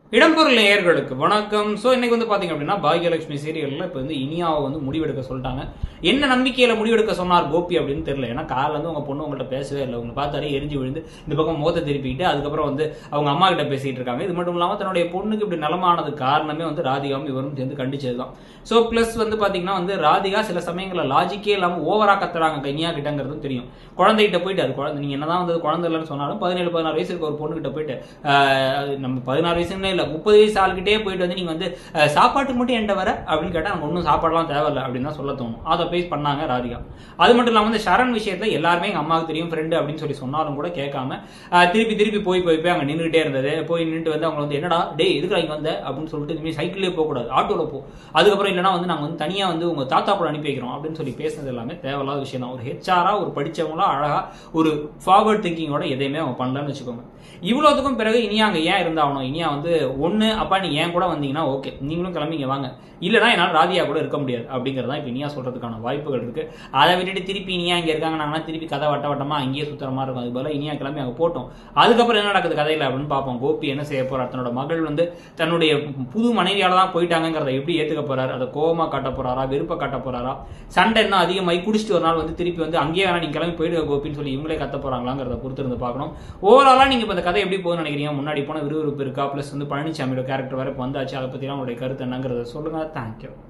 இடம்பொருள் நேயர்களுக்கு வணக்கம் ஸோ இன்னைக்கு வந்து பாத்தீங்க அப்படின்னா பாக்யலட்சுமி சீரியல்ல இப்போ வந்து இனியாவை வந்து முடிவெடுக்க சொல்லிட்டாங்க என்ன நம்பிக்கையில முடிவெடுக்க சொன்னார் கோபி அப்படின்னு தெரியல ஏன்னா காலைல இருந்து உங்க பொண்ணு உங்கள்ட்ட பேசவே இல்லை உங்களை பார்த்தாலே எரிஞ்சு விழுந்து இந்த பக்கம் முகத்தை திருப்பிக்கிட்டு அதுக்கப்புறம் வந்து அவங்க அம்மா கிட்ட பேசிட்டு இருக்காங்க இது மட்டும் இல்லாமல் தன்னுடைய பொண்ணுக்கு இப்படி நலமானது காரணமே வந்து ராதிகாவும் இவரும் சேர்ந்து கண்டிச்சது தான் ஸோ ப்ளஸ் வந்து பாத்தீங்கன்னா வந்து ராதிகா சில சமயங்களில் லாஜிக்கே இல்லாமல் ஓவரா கத்துறாங்க இனியா கிட்டங்கிறதும் தெரியும் குழந்தைகிட்ட போயிட்டு அது குழந்தை நீங்க என்னதான் வந்து குழந்தை இல்லைன்னு சொன்னாலும் பதினேழு பதினாறு வயசு இருக்க ஒரு பொண்ணுகிட்ட போயிட்டு ஆஹ், அது நம்ம பதினாறு வயசுன்னு இல்லை முப்பது வயசு ஆள்கிட்டே போயிட்டு வந்து நீங்க வந்து அஹ், சாப்பாட்டுக்கு மட்டும் என்கிட்ட வர அப்படின்னு கேட்டா நமக்கு ஒன்றும் சாப்பாடுலாம் தேவையில்ல அப்படின்னு தான் சொல்ல தோணும் அதை பேஸ் பண்ணாங்க ராதிகா அது மட்டும் இல்லாமல் வந்து சரண் விஷயத்துல எல்லாருமே எங்க அம்மாவுக்கு தெரியும் ஃப்ரெண்டு அப்படின்னு சொல்லி சொன்னாலும் கூட கேட்காம அஹ், திருப்பி திருப்பி போய் போய் போய் அங்கே நின்றுட்டே இருந்தது போய் நின்றுட்டு வந்து அவங்க வந்து என்னடா டேய் எதுக்கு இங்க வந்த அப்படின்னு சொல்லிட்டு இனிமேல் சைக்கிளே போகக்கூடாது ஆட்டோல போ அதுக்கப்புறம் இல்லைனா வந்து நாங்கள் வந்து தனியா வந்து உங்க தாத்தா கூட அனுப்பி வைக்கிறோம் அப்படின்னு சொல்லி பேசுனது எல்லாமே தேவையில்லாத விஷயம் தான் ஒரு ஹெச்ஆரா ஒரு படிச்சவங்களா அழகா ஒரு ஃபார்வர்ட் திங்கிங்கோட எதையுமே அவங்க பண்ணலன்னு வச்சுக்கோங்க இவ்வளோத்துக்கும் பிறகு இனியா அங்கே ஏன் இருந்தாகணும் இனியா வந்து ஒன்று அப்பா நீ ஏன் கூட வந்தீங்கன்னா ஓகே நீங்களும் கிளம்பிங்க வாங்க இல்லைனா என்னால் ராதியா கூட இருக்க முடியாது அப்படிங்கிறது தான் இப்போ இனியா சொல்றதுக்கான வாய்ப்புகள் இருக்கு அதை விட்டுட்டு திருப்பி இனியா இங்கே இருக்காங்க நாங்கன்னா திருப்பி கதை வட்ட வட்டமா அங்கேயே சுத்துற மாதிரி இருக்கும் அது போல இனியா கிளம்பி அங்கே போட்டோம் அதுக்கப்புறம் என்ன நடக்குது கதையில் அப்படின்னு பார்ப்போம் கோபி என்ன செய்ய போறார் தன்னோட மகள் வந்து தன்னுடைய புது மனைவியால தான் போயிட்டாங்கிறத எப்படி ஏத்துக்க போறாரு அதை கோவமா காட்ட போறாரா வெறுப்ப காட்ட போறாரா சண்டை என்ன அதிகமாகி குடிச்சிட்டு ஒரு நாள் வந்து திருப்பி வந்து அங்கேயே வேணா நீங்க கிளம்பி போயிடுங்க கோபின்னு சொல்லி இவங்களே கத்த போறாங்களாங்கிறத பொறுத்து இருந்து பார்க்கணும் ஓவராலா நீங்க இப்ப இந்த கதை எப்படி போகுதுன்னு நினைக்கிறீங்க முன்னாடி போன விறுவிறுப்பு இருக்கா பிளஸ் வந்து பழனிசாமியோட கேரக்டர் வேற இப்ப வந்தாச்சு அதை பத்திலாம் உங்களுடைய கருத்து என்னங்கிறத சொல்லுங்க தேங்க்யூ